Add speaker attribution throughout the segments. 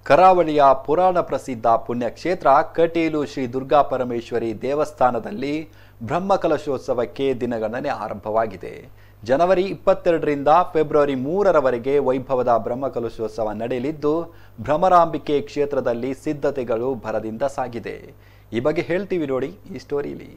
Speaker 1: ಕರಾವಳಿಯ ಪುರಾಣ ಪ್ರಸಿದ್ಧ ಪುಣ್ಯಕ್ಷೇತ್ರ ಕಟೀಲು ಶ್ರೀ ದುರ್ಗಾ ಪರಮೇಶ್ವರಿ ದೇವಸ್ಥಾನದಲ್ಲಿ ಬ್ರಹ್ಮಕಲಶೋತ್ಸವಕ್ಕೆ ದಿನಗಣನೆ ಆರಂಭವಾಗಿದೆ ಜನವರಿ ಇಪ್ಪತ್ತೆರಡರಿಂದ ಫೆಬ್ರವರಿ ಮೂರರವರೆಗೆ ವೈಭವದ ಬ್ರಹ್ಮಕಲಶೋತ್ಸವ ನಡೆಯಲಿದ್ದು ಭ್ರಮರಾಂಬಿಕೆ ಕ್ಷೇತ್ರದಲ್ಲಿ ಸಿದ್ಧತೆಗಳು ಭರದಿಂದ ಸಾಗಿದೆ ಈ ಬಗ್ಗೆ ಹೇಳ್ತೀವಿ ನೋಡಿ ಈ ಸ್ಟೋರಿಲಿ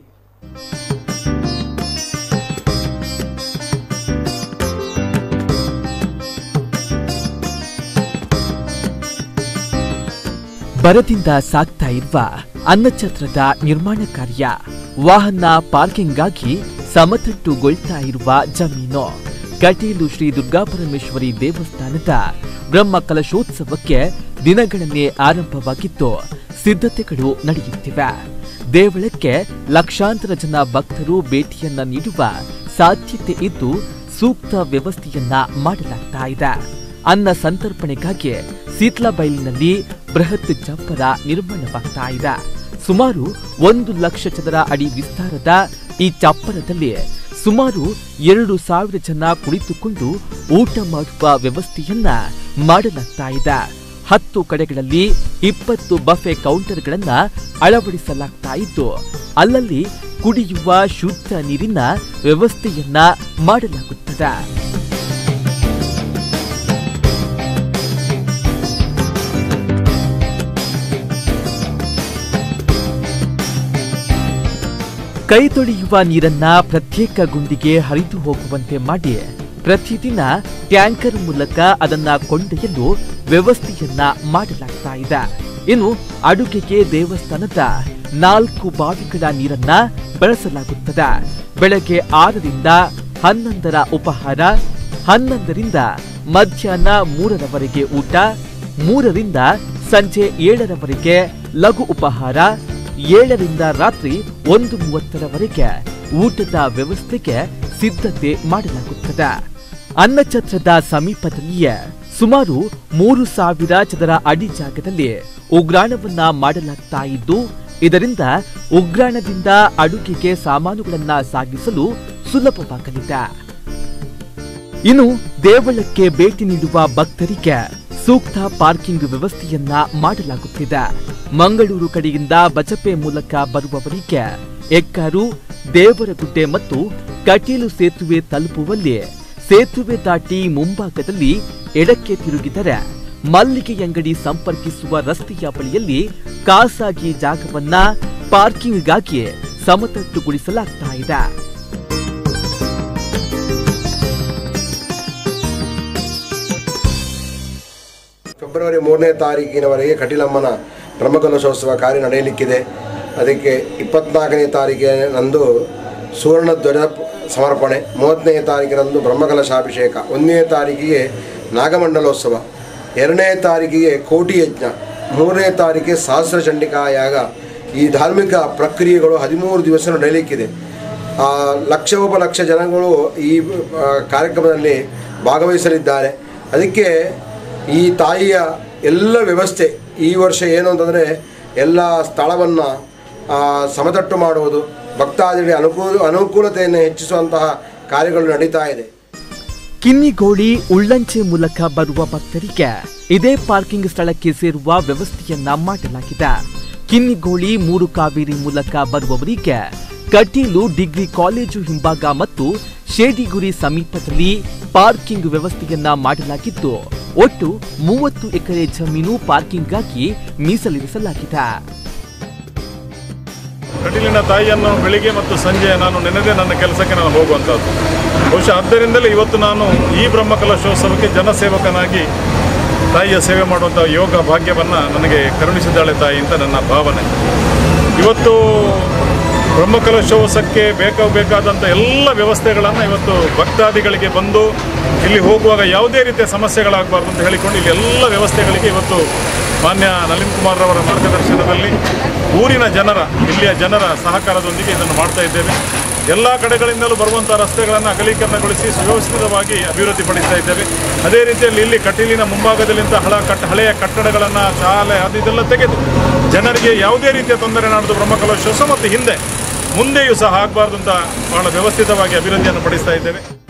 Speaker 2: ಬರದಿಂದ ಸಾಗ್ತಾ ಇರುವ ಅನ್ನಛತ್ರದ ನಿರ್ಮಾಣ ಕಾರ್ಯ ವಾಹನ ಪಾರ್ಕಿಂಗ್ಗಾಗಿ ಸಮತಟ್ಟುಗೊಳ್ತಾ ಇರುವ ಜಮೀನು ಕಟೀಲು ಶ್ರೀ ದುರ್ಗಾಪರಮೇಶ್ವರಿ ದೇವಸ್ಥಾನದ ಬ್ರಹ್ಮ ಕಲಶೋತ್ಸವಕ್ಕೆ ದಿನಗಣನೆ ಆರಂಭವಾಗಿದ್ದು ಸಿದ್ಧತೆಗಳು ನಡೆಯುತ್ತಿವೆ ದೇವಳಕ್ಕೆ ಲಕ್ಷಾಂತರ ಜನ ಭಕ್ತರು ಭೇಟಿಯನ್ನ ನೀಡುವ ಸಾಧ್ಯತೆ ಇದ್ದು ಸೂಕ್ತ ವ್ಯವಸ್ಥೆಯನ್ನ ಮಾಡಲಾಗ್ತಾ ಇದೆ ಅನ್ನ ಸಂತರ್ಪಣೆಗಾಗಿ ಸೀತ್ಲಬೈಲಿನಲ್ಲಿ ಬೃಹತ್ ಚಪ್ಪರ ನಿರ್ಮಾಣವಾಗ್ತಾ ಇದೆ ಸುಮಾರು ಒಂದು ಲಕ್ಷ ಚದರ ಅಡಿ ವಿಸ್ತಾರದ ಈ ಚಪ್ಪರದಲ್ಲಿ ಸುಮಾರು ಎರಡು ಸಾವಿರ ಜನ ಕುಳಿತುಕೊಂಡು ಊಟ ಮಾಡುವ ವ್ಯವಸ್ಥೆಯನ್ನ ಮಾಡಲಾಗ್ತಾ ಇದೆ ಹತ್ತು ಕಡೆಗಳಲ್ಲಿ ಇಪ್ಪತ್ತು ಬಫೆ ಕೌಂಟರ್ಗಳನ್ನ ಅಳವಡಿಸಲಾಗ್ತಾ ಇದ್ದು ಅಲ್ಲಲ್ಲಿ ಕುಡಿಯುವ ಶುದ್ಧ ನೀರಿನ ವ್ಯವಸ್ಥೆಯನ್ನ ಮಾಡಲಾಗುತ್ತದೆ ಕೈ ತೊಳೆಯುವ ನೀರನ್ನ ಪ್ರತ್ಯೇಕ ಗುಂಡಿಗೆ ಹರಿದು ಹೋಗುವಂತೆ ಮಾಡಿ ಪ್ರತಿದಿನ ಟ್ಯಾಂಕರ್ ಮೂಲಕ ಅದನ್ನ ಕೊಂಡೊಯ್ಯಲು ವ್ಯವಸ್ಥೆಯನ್ನ ಮಾಡಲಾಗ್ತಾ ಇದೆ ಇನ್ನು ಅಡುಗೆಗೆ ದೇವಸ್ಥಾನದ ನಾಲ್ಕು ಬಾವಿಗಳ ನೀರನ್ನ ಬಳಸಲಾಗುತ್ತದೆ ಬೆಳಗ್ಗೆ ಆರರಿಂದ ಹನ್ನೊಂದರ ಉಪಹಾರ ಹನ್ನೊಂದರಿಂದ ಮಧ್ಯಾಹ್ನ ಮೂರರವರೆಗೆ ಊಟ ಮೂರರಿಂದ ಸಂಜೆ ಏಳರವರೆಗೆ ಲಘು ಉಪಹಾರ ಏಳರಿಂದ ರಾತ್ರಿ ಒಂದು ಮೂವತ್ತರವರೆಗೆ ಊಟದ ವ್ಯವಸ್ಥೆಗೆ ಸಿದ್ಧತೆ ಮಾಡಲಾಗುತ್ತದೆ ಅನ್ನಛತ್ರದ ಸಮೀಪದಲ್ಲಿಯೇ ಸುಮಾರು ಮೂರು ಸಾವಿರ ಚದರ ಅಡಿ ಜಾಗದಲ್ಲಿ ಉಗ್ರಾಣವನ್ನ ಮಾಡಲಾಗ್ತಾ ಇದ್ದು ಇದರಿಂದ ಉಗ್ರಾಣದಿಂದ ಅಡುಗೆಗೆ ಸಾಮಾನುಗಳನ್ನ ಸಾಗಿಸಲು ಸುಲಭವಾಗಲಿದೆ ಇನ್ನು ದೇವಳಕ್ಕೆ ಭೇಟಿ ನೀಡುವ ಭಕ್ತರಿಗೆ ಸೂಕ್ತ ಪಾರ್ಕಿಂಗ್ ವ್ಯವಸ್ಥೆಯನ್ನ ಮಾಡಲಾಗುತ್ತಿದೆ ಮಂಗಳೂರು ಕಡೆಯಿಂದ ಬಜಪೆ ಮೂಲಕ ಬರುವವರಿಗೆ ಎಕ್ಕಾರು ದೇವರಗುಡ್ಡೆ ಮತ್ತು ಕಟೀಲು ಸೇತುವೆ ತಲುಪುವಲ್ಲಿ ಸೇತುವೆ ದಾಟಿ ಮುಂಭಾಗದಲ್ಲಿ ಎಡಕ್ಕೆ ತಿರುಗಿದರೆ ಮಲ್ಲಿಗೆ ಅಂಗಡಿ ಸಂಪರ್ಕಿಸುವ ರಸ್ತೆಯ ಬಳಿಯಲ್ಲಿ ಖಾಸಗಿ ಜಾಗವನ್ನ ಪಾರ್ಕಿಂಗ್ಗಾಗಿ ಸಮತಟ್ಟುಗೊಳಿಸಲಾಗ್ತಾ ಇದೆ
Speaker 3: ಫೆಬ್ರವರಿ ಮೂರನೇ ತಾರೀಕಿನವರೆಗೆ ಕಟೀಲಮ್ಮನ ಬ್ರಹ್ಮಕಲಶೋತ್ಸವ ಕಾರ್ಯ ನಡೆಯಲಿಕ್ಕಿದೆ ಅದಕ್ಕೆ ಇಪ್ಪತ್ನಾಲ್ಕನೇ ತಾರೀಕಿನಂದು ಸುವರ್ಣ ಧ್ವಜ ಸಮರ್ಪಣೆ ಮೂವತ್ತನೇ ತಾರೀಕಿನಂದು ಬ್ರಹ್ಮಕಲಶಾಭಿಷೇಕ ಒಂದನೇ ತಾರೀಕಿಗೆ ನಾಗಮಂಡಲೋತ್ಸವ ಎರಡನೇ ತಾರೀಕಿಗೆ ಕೋಟಿ ಯಜ್ಞ ಮೂರನೇ ತಾರೀಕಿಗೆ ಸಹಸ್ರ ಚಂಡಿಕಾ ಯಾಗ ಈ ಧಾರ್ಮಿಕ ಪ್ರಕ್ರಿಯೆಗಳು ಹದಿಮೂರು ದಿವಸ ನಡೆಯಲಿಕ್ಕಿದೆ ಆ, ಲಕ್ಷೋಪಲಕ್ಷ ಜನಗಳು ಈ ಆ, ಕಾರ್ಯಕ್ರಮದಲ್ಲಿ ಭಾಗವಹಿಸಲಿದ್ದಾರೆ ಅದಕ್ಕೆ ಈ ತಾಯಿಯ ಎಲ್ಲ ವ್ಯವಸ್ಥೆ ಈ ವರ್ಷ ಏನು ಅಂತಂದರೆ ಎಲ್ಲ ಸ್ಥಳವನ್ನು ಸಮತಟ್ಟು ಮಾಡುವುದು ಭಕ್ತಾದಿಗಳಿಗೆ ಅನುಕೂಲ ಅನುಕೂಲತೆಯನ್ನು ಹೆಚ್ಚಿಸುವಂತಹ ಕಾರ್ಯಗಳು ನಡೀತಾ ಇದೆ
Speaker 2: ಕಿನ್ನಿಗೋಳಿ ಉಳ್ಳಂಚೆ ಮೂಲಕ ಬರುವ ಭಕ್ತರಿಗೆ ಇದೇ ಪಾರ್ಕಿಂಗ್ ಸ್ಥಳಕ್ಕೆ ಸೇರುವ ವ್ಯವಸ್ಥೆಯನ್ನ ಮಾಡಲಾಗಿದೆ ಕಿನ್ನಿಗೋಳಿ ಮೂರು ಕಾವೇರಿ ಮೂಲಕ ಬರುವವರಿಗೆ ಕಟೀಲು ಡಿಗ್ರಿ ಕಾಲೇಜು ಹಿಂಭಾಗ ಮತ್ತು ಶೇಡಿಗುರಿ ಸಮೀಪದಲ್ಲಿ ಪಾರ್ಕಿಂಗ್ ವ್ಯವಸ್ಥೆಯನ್ನ ಮಾಡಲಾಗಿದ್ದು ಒಟ್ಟು ಮೂವತ್ತು ಎಕರೆ ಜಮೀನು ಪಾರ್ಕಿಂಗ್ಗಾಗಿ ಮೀಸಲಿರಿಸಲಾಗಿದೆ
Speaker 4: ಕಟೀಲಿನ ತಾಯಿಯನ್ನು ಬೆಳಿಗ್ಗೆ ಮತ್ತು ಸಂಜೆ ನಾನು ನೆನೆದೇ ನನ್ನ ಕೆಲಸಕ್ಕೆ ನಾನು ಹೋಗುವಂಥದ್ದು ಬಹುಶಃ ಆದ್ದರಿಂದಲೇ ಇವತ್ತು ನಾನು ಈ ಬ್ರಹ್ಮಕಲಶೋತ್ಸವಕ್ಕೆ ಜನಸೇವಕನಾಗಿ ತಾಯಿಯ ಸೇವೆ ಮಾಡುವಂಥ ಯೋಗ ಭಾಗ್ಯವನ್ನು ನನಗೆ ಕರುಣಿಸಿದ್ದಾಳೆ ತಾಯಿ ಅಂತ ನನ್ನ ಭಾವನೆ ಇವತ್ತು ಬ್ರಹ್ಮಕಲಶೋತ್ಸವಕ್ಕೆ ಬೇಕಾಗಬೇಕಾದಂಥ ಎಲ್ಲ ವ್ಯವಸ್ಥೆಗಳನ್ನು ಇವತ್ತು ಭಕ್ತಾದಿಗಳಿಗೆ ಬಂದು ಇಲ್ಲಿ ಹೋಗುವಾಗ ಯಾವುದೇ ರೀತಿಯ ಸಮಸ್ಯೆಗಳಾಗಬಾರ್ದು ಅಂತ ಹೇಳಿಕೊಂಡು ಇಲ್ಲಿ ಎಲ್ಲ ವ್ಯವಸ್ಥೆಗಳಿಗೆ ಇವತ್ತು ಮಾನ್ಯ ನಳಿನ್ ಕುಮಾರ್ ಅವರ ಮಾರ್ಗದರ್ಶನದಲ್ಲಿ ಊರಿನ ಜನರ ಇಲ್ಲಿಯ ಜನರ ಸಹಕಾರದೊಂದಿಗೆ ಇದನ್ನು ಮಾಡ್ತಾ ಇದ್ದೇವೆ ಎಲ್ಲ ಕಡೆಗಳಿಂದಲೂ ಬರುವಂಥ ರಸ್ತೆಗಳನ್ನು ಅಗಲೀಕರಣಗೊಳಿಸಿ ಸುವ್ಯವಸ್ಥಿತವಾಗಿ ಅಭಿವೃದ್ಧಿಪಡಿಸ್ತಾ ಇದ್ದೇವೆ ಅದೇ ರೀತಿಯಲ್ಲಿ ಇಲ್ಲಿ ಕಟೀಲಿನ ಮುಂಭಾಗದಲ್ಲಿಂದ ಹಳ ಕಟ್ ಹಳೆಯ ಕಟ್ಟಡಗಳನ್ನು ಶಾಲೆ ಅದು ಇದೆಲ್ಲ ತೆಗೆದು ಜನರಿಗೆ ಯಾವುದೇ ರೀತಿಯ ತೊಂದರೆ ನಡೆದು ಬ್ರಹ್ಮಕಲಶೋತ್ಸವ ಮತ್ತು ಹಿಂದೆ ಮುಂದೆಯೂ ಸಹ ಆಗಬಾರ್ದು ಅಂತ ಬಹಳ ವ್ಯವಸ್ಥಿತವಾಗಿ ಅಭಿವೃದ್ಧಿಯನ್ನು ಪಡಿಸ್ತಾ ಇದ್ದೇವೆ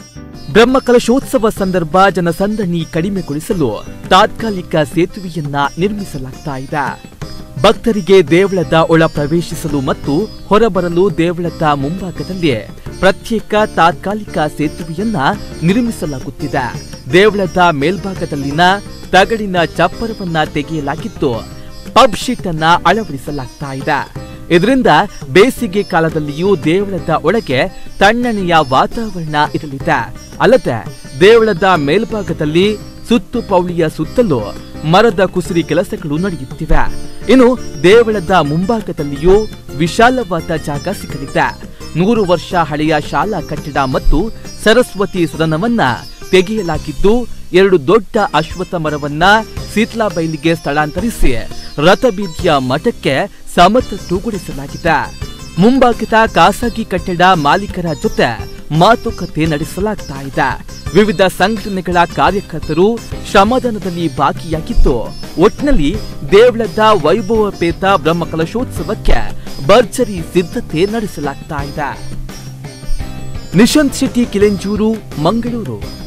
Speaker 2: ಬ್ರಹ್ಮಕಲಶೋತ್ಸವ ಸಂದರ್ಭ ಜನಸಂದಣಿ ಕಡಿಮೆಗೊಳಿಸಲು ತಾತ್ಕಾಲಿಕ ಸೇತುವೆಯನ್ನ ನಿರ್ಮಿಸಲಾಗ್ತಾ ಇದೆ ಭಕ್ತರಿಗೆ ದೇವಳದ ಒಳ ಪ್ರವೇಶಿಸಲು ಮತ್ತು ಹೊರಬರಲು ದೇವಳದ ಮುಂಭಾಗದಲ್ಲಿ ಪ್ರತ್ಯೇಕ ತಾತ್ಕಾಲಿಕ ಸೇತುವೆಯನ್ನ ನಿರ್ಮಿಸಲಾಗುತ್ತಿದೆ ದೇವಳದ ಮೇಲ್ಭಾಗದಲ್ಲಿನ ತಗಡಿನ ಚಪ್ಪರವನ್ನ ತೆಗೆಯಲಾಗಿದ್ದು ಪಬ್ ಶೀಟ್ ಅನ್ನ ಅಳವಡಿಸಲಾಗ್ತಾ ಇದೆ ಇದರಿಂದ ಬೇಸಿಗೆ ಕಾಲದಲ್ಲಿಯೂ ದೇವಳದ ಒಳಗೆ ತಣ್ಣನೆಯ ವಾತಾವರಣ ಇರಲಿದೆ ಅಲ್ಲದೆ ದೇವಳದ ಮೇಲ್ಭಾಗದಲ್ಲಿ ಸುತ್ತು ಪೌಳಿಯ ಸುತ್ತಲೂ ಮರದ ಕುಸಿರಿ ಕೆಲಸಗಳು ನಡೆಯುತ್ತಿವೆ ಇನ್ನು ದೇವಳದ ಮುಂಭಾಗದಲ್ಲಿಯೂ ವಿಶಾಲವಾದ ಜಾಗ ಸಿಗಲಿದೆ ನೂರು ವರ್ಷ ಹಳೆಯ ಶಾಲಾ ಕಟ್ಟಡ ಮತ್ತು ಸರಸ್ವತಿ ಸದನವನ್ನ ತೆಗೆಯಲಾಗಿದ್ದು ಎರಡು ದೊಡ್ಡ ಅಶ್ವತ್ಥ ಮರವನ್ನ ಸೀತ್ಲಾಬೈಲಿಗೆ ಸ್ಥಳಾಂತರಿಸಿ ರಥಬೀದಿಯ ಮಠಕ್ಕೆ ಸಮತಟ್ಟುಗೊಳಿಸಲಾಗಿದೆ ಮುಂಭಾಗದ ಖಾಸಗಿ ಕಟ್ಟಡ ಮಾಲೀಕರ ಜೊತೆ ಮಾತುಕತೆ ನಡೆಸಲಾಗ್ತಾ ಇದೆ ವಿವಿಧ ಸಂಘಟನೆಗಳ ಕಾರ್ಯಕರ್ತರು ಶ್ರಮದಾನದಲ್ಲಿ ಭಾಗಿಯಾಗಿದ್ದು ಒಟ್ನಲ್ಲಿ ದೇವಳದ ವೈಭವಪೇತ ಬ್ರಹ್ಮಕಲಶೋತ್ಸವಕ್ಕೆ ಭರ್ಜರಿ ಸಿದ್ಧತೆ ನಡೆಸಲಾಗ್ತಾ ಇದೆ ನಿಶಾಂತ್ ಶೆಟ್ಟಿ ಕಿಲೆಂಜೂರು ಮಂಗಳೂರು